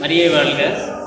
மரியை வாழ்க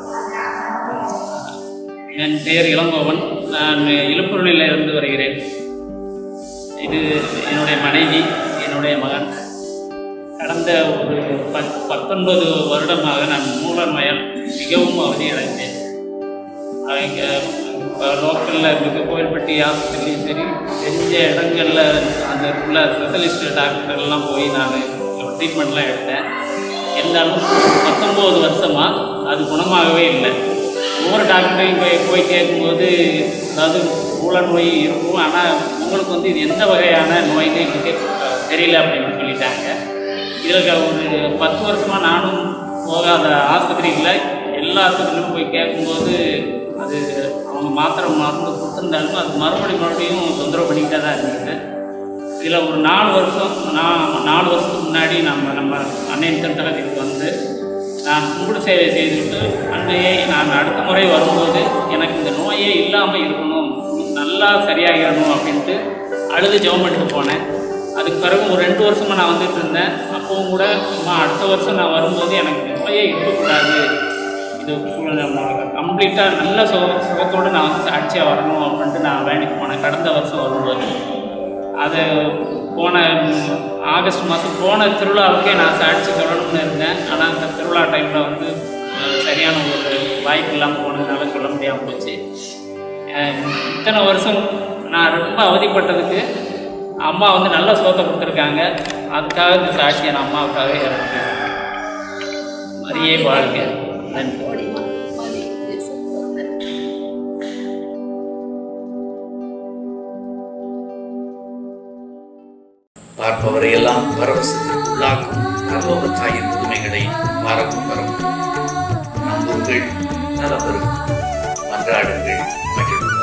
என் பெயர் இளங்கோவன் நான் இழுப்பூரில் இருந்து வருகிறேன் இது என்னுடைய மனைவி என்னுடைய மகன் கடந்த ஒரு பத் பத்தொன்பது வருடமாக நான் மூல நோயால் மிகவும் அவதியடைந்தேன் அவங்க லோக்கலில் இருக்க கோயில்பட்டி ஆஸ்பத்திரியும் சரி தெரிஞ்ச இடங்களில் அந்த உள்ள ஸ்பெஷலிஸ்ட் டாக்டர்லாம் போய் நான் ட்ரீட்மெண்ட்லாம் எடுத்தேன் இருந்தாலும் பத்தொம்போது வருஷமாக அது குணமாகவே இல்லை ஒவ்வொரு டாக்டரையும் போய் போய் கேட்கும்போது அதாவது மூல நோய் இருக்கும் ஆனால் உங்களுக்கு வந்து இது எந்த வகையான நோய்னு எங்களுக்கு தெரியல அப்படின்னு சொல்லிட்டாங்க இதில் ஒரு பத்து வருஷமாக நானும் போகாத ஆஸ்பத்திரிகளில் எல்லா ஆஸ்பத்திரியிலும் போய் கேட்கும்போது அது அவங்க மாத்திரை மருந்து கொடுத்துருந்தாலும் அது மறுபடியும் மறுபடியும் தொந்தரவு பண்ணிக்கிட்டே தான் இருந்தது இதில் ஒரு நாலு வருஷம் நான் நாலு வருஷத்துக்கு முன்னாடி நம்ம நம்ம அன்னையன் திருத்தலத்துக்கு வந்து நான் கும்பிடு சேவை செய்துவிட்டு அன்னையை நான் அடுத்த முறை வரும்போது எனக்கு இந்த நோயே இல்லாமல் இருக்கணும் நல்லா சரியாகிடணும் அப்படின்ட்டு அழுது ஜெபம் பண்ணிட்டு போனேன் அதுக்கு பிறகு ஒரு ரெண்டு வருஷமாக நான் வந்துட்டு இருந்தேன் அப்பவும் கூட அம்மா அடுத்த வருஷம் நான் வரும்போது எனக்கு இந்த நோயே இருக்கக்கூடாது இது கம்ப்ளீட்டாக நல்ல சுக சுகத்தோடு நான் வந்து சாட்சியாக வரணும் அப்படின்ட்டு நான் வேண்டிக்கு போனேன் கடந்த வருஷம் வரும்போது அது போன ம், ஆகஸ்ட் மாதம் போன திருவிழாவுக்கே நான் சாட்சி சொல்லணும்னு இருந்தேன் ஆனால் அந்த திருவிழா டைமில் வந்து அஹ், சரியான ஒரு வாய்ப்பு இல்லாமல் போனதுனால சொல்ல முடியாமல் போச்சு அஹ், இத்தனை வருஷம் நான் ரொம்ப அவதிப்பட்டதுக்கு அம்மா வந்து நல்ல சுகத்தை கொடுத்துருக்காங்க அதுக்காக இந்த சாட்சியை நான் அம்மாவுக்காகவே இறக்குறேன் மரியே வாழ்க நன்றி பார்ப்பவரையெல்லாம் பரவசத்திற்கு உள்ளாக்கும் பரலோக தாயின் புதுமைகளை மறக்கும் பரவும் நம்புங்கள் நலப்பெறும் மன்றாடுங்கள் மகிழ்வுகள்